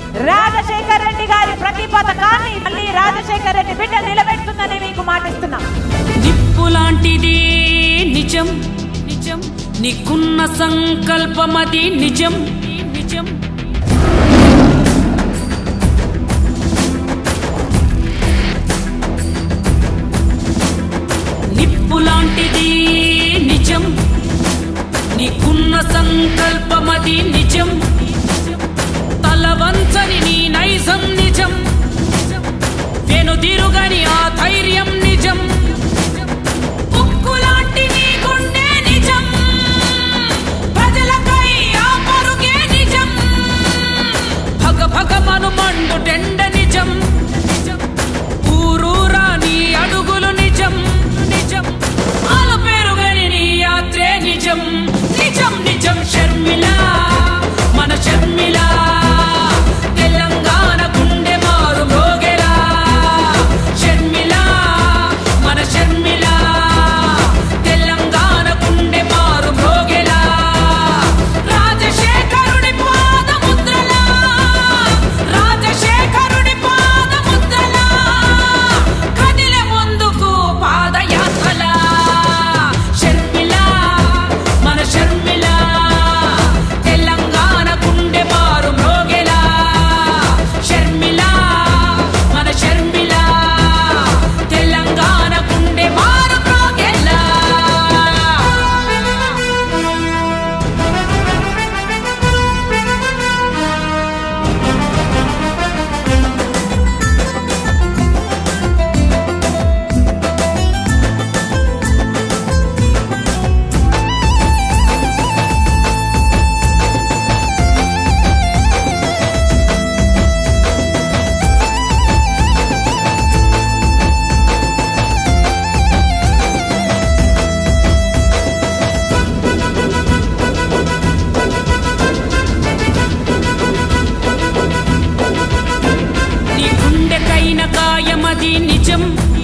రాజశేఖర్ రెడ్డి గారి ప్రతి పథకాన్ని మళ్ళీ రాజశేఖర్ రెడ్డి బిడ్డ నిలబెడుతుందని మీకు మాటిస్తున్నాం నిప్పు లాంటిది నిజం నిజం నీకున్న సంకల్పమది నిజం నిజం నిప్పు లాంటిది నిజం నీకున్న సంకల్పమది నిజం తలవంచని నీ నైజం నిజం వెనుదిరుగని ఆ ధైర్యం నిజం ఉక్కులాంటి నీ గుండె నిజం ప్రజలపై ఆ పరుగే నిజం భగ భగమను మండు టెండ నిజం ఊరూరా నీ అడుగులు నిజం నిజం ఆల పేరుగని నీ యాత్రే నిజం నిజం నిజం షర్మిల మన షర్మిల తెలంగాణ గుండె మారు మోగెలా షర్మిల మన షర్మిల తెలంగాణ గుండె మారు మోగెలా రాజశేఖరుడి పాదముద్రలా రాజశేఖరుడి పాదముద్రలా కదిలే ముందుకు పాదయాత్రలా షర్మిల మన షర్మిల తెలంగాణ గుండె మారు మ్రోగెలా షర్మిల మన షర్మిల తెలంగాణ గుండె మారు మ్రోగెలా నీ గుండెకైన గాయమది నిజం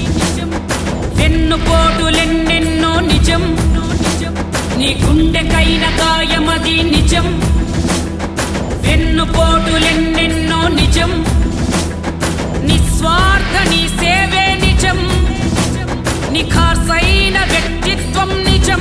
వెన్నుపోటులెన్నెన్నో నిజం నీ గుండెకైన గాయమది నిజం వెన్నుపోటులెన్నెన్నో నిజం నిస్వార్థ నీ సేవే నిజం నిఖార్సైన వ్యక్తిత్వం నిజం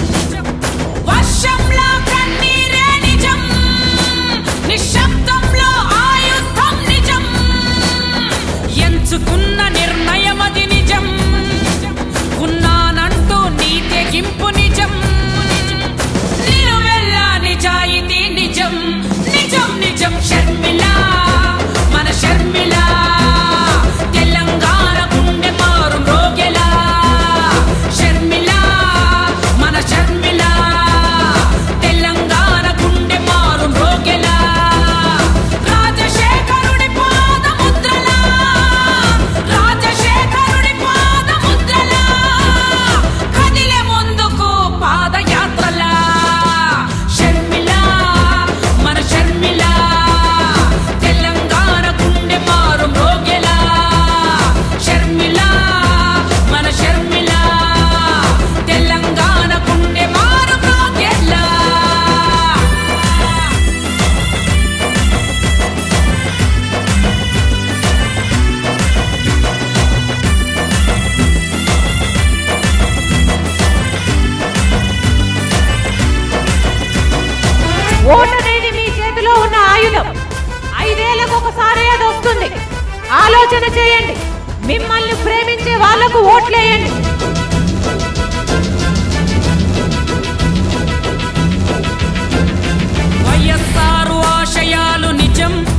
వర్షంలో కన్నీరే నిజం నిశ్శబ్దంలో ఆయుధం నిజం ఎంచుకున్న నిర్ణయమది నిజం ఉన్నానంటూ నీ తెగింపు నిజం నిలువెల్లా నిజాయితీ నిజం నిజం నిజం షర్మిల మన షర్మిల తెలంగాణ గుండె మారు మ్రోగెలా షర్మిల మన షర్మిల తెలంగాణ గుండె మారు మ్రోగెలా రాజశేఖరుడి పాదముద్రలా రాజశేఖరుడి పాదముద్రలా కదిలే ముందుకు పాదయాత్రలా షర్మిల మన షర్మిల తెలంగాణ గుండె మారు మ్రోగెలా షర్మిల మన షర్మిల తెలంగాణ గుండె మారు మ్రోగెలా ఓటు అనేది మీ చేతిలో ఉన్న ఆయుధం ఐదేళ్లకు ఒకసారి అది వస్తుంది ఆలోచన చేయండి మిమ్మల్ని ప్రేమించే వాళ్లకు ఓట్లేయండి వైఎస్ఆర్ ఆశయాలు నిజం